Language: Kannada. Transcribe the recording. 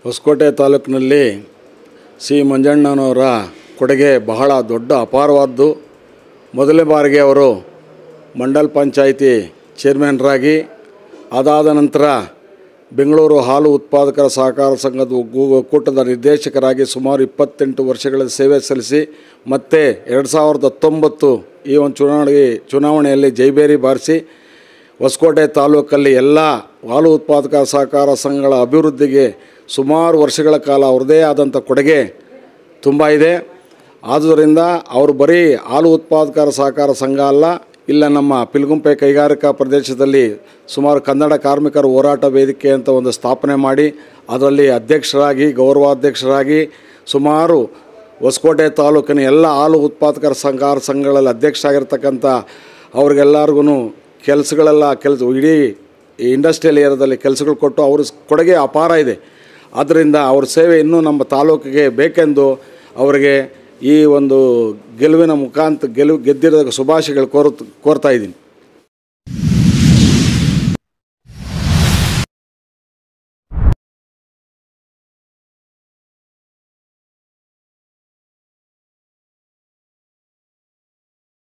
ಹೊಸಕೋಟೆ ತಾಲೂಕಿನಲ್ಲಿ ಸಿ ಮಂಜಣ್ಣನವರ ಕೊಡುಗೆ ಬಹಳ ದೊಡ್ಡ ಅಪಾರವಾದ್ದು ಮೊದಲನೇ ಬಾರಿಗೆ ಅವರು ಮಂಡಲ್ ಪಂಚಾಯಿತಿ ಚೇರ್ಮನ್ರಾಗಿ ಅದಾದ ನಂತರ ಬೆಂಗಳೂರು ಹಾಲು ಉತ್ಪಾದಕರ ಸಹಕಾರ ಸಂಘದ ಒಗ್ಗು- ಒಕ್ಕೂಟದ ನಿರ್ದೇಶಕರಾಗಿ ಸುಮಾರು ಇಪ್ಪತ್ತೆಂಟು ವರ್ಷಗಳ ಸೇವೆ ಸಲ್ಲಿಸಿ ಮತ್ತು ಎರಡು ಸಾವಿರದ ಹತ್ತೊಂಬತ್ತು ಈ ಒಂದು ಚುನಾವಣೆ ಚುನಾವಣೆಯಲ್ಲಿ ಜೈಬೇರಿ ಬಾರಿಸಿ ಹೊಸಕೋಟೆ ತಾಲೂಕಲ್ಲಿ ಎಲ್ಲ ಹಾಲು ಉತ್ಪಾದಕ ಸಹಕಾರ ಸಂಘಗಳ ಅಭಿವೃದ್ಧಿಗೆ ಸುಮಾರು ವರ್ಷಗಳ ಕಾಲ ಅವ್ರದ್ದೇ ಆದಂಥ ಕೊಡುಗೆ ತುಂಬ ಇದೆ ಆದುದರಿಂದ ಅವರು ಬರೀ ಹಾಲು ಉತ್ಪಾದಕರ ಸಹಕಾರ ಸಂಘ ಅಲ್ಲ ಇಲ್ಲ ನಮ್ಮ ಪಿಲ್ಗುಂಪೆ ಕೈಗಾರಿಕಾ ಪ್ರದೇಶದಲ್ಲಿ ಸುಮಾರು ಕನ್ನಡ ಕಾರ್ಮಿಕರ ಹೋರಾಟ ವೇದಿಕೆ ಅಂತ ಒಂದು ಸ್ಥಾಪನೆ ಮಾಡಿ ಅದರಲ್ಲಿ ಅಧ್ಯಕ್ಷರಾಗಿ ಗೌರವಾಧ್ಯಕ್ಷರಾಗಿ ಸುಮಾರು ಹೊಸಕೋಟೆ ತಾಲೂಕಿನ ಎಲ್ಲ ಹಾಲು ಉತ್ಪಾದಕರ ಸಹಕಾರ ಸಂಘಗಳಲ್ಲಿ ಅಧ್ಯಕ್ಷರಾಗಿರ್ತಕ್ಕಂಥ ಅವ್ರಿಗೆಲ್ಲರಿಗೂ ಕೆಲಸಗಳೆಲ್ಲ ಕೆಲಸ ಇಡೀ ಇಂಡಸ್ಟ್ರಿಯಲ್ ಏರಿಯಾದಲ್ಲಿ ಕೆಲಸಗಳು ಕೊಟ್ಟು ಅವ್ರ ಕೊಡುಗೆ ಅಪಾರ ಇದೆ ಆದ್ದರಿಂದ ಅವ್ರ ಸೇವೆ ಇನ್ನೂ ನಮ್ಮ ತಾಲೂಕಿಗೆ ಬೇಕೆಂದು ಅವರಿಗೆ ಈ ಒಂದು ಗೆಲುವಿನ ಮುಖಾಂತರ ಗೆಲುವು ಗೆದ್ದಿರೋ ಶುಭಾಶಯಗಳು ಕೋರು ಕೋರ್ತಾ ಇದ್ದೀನಿ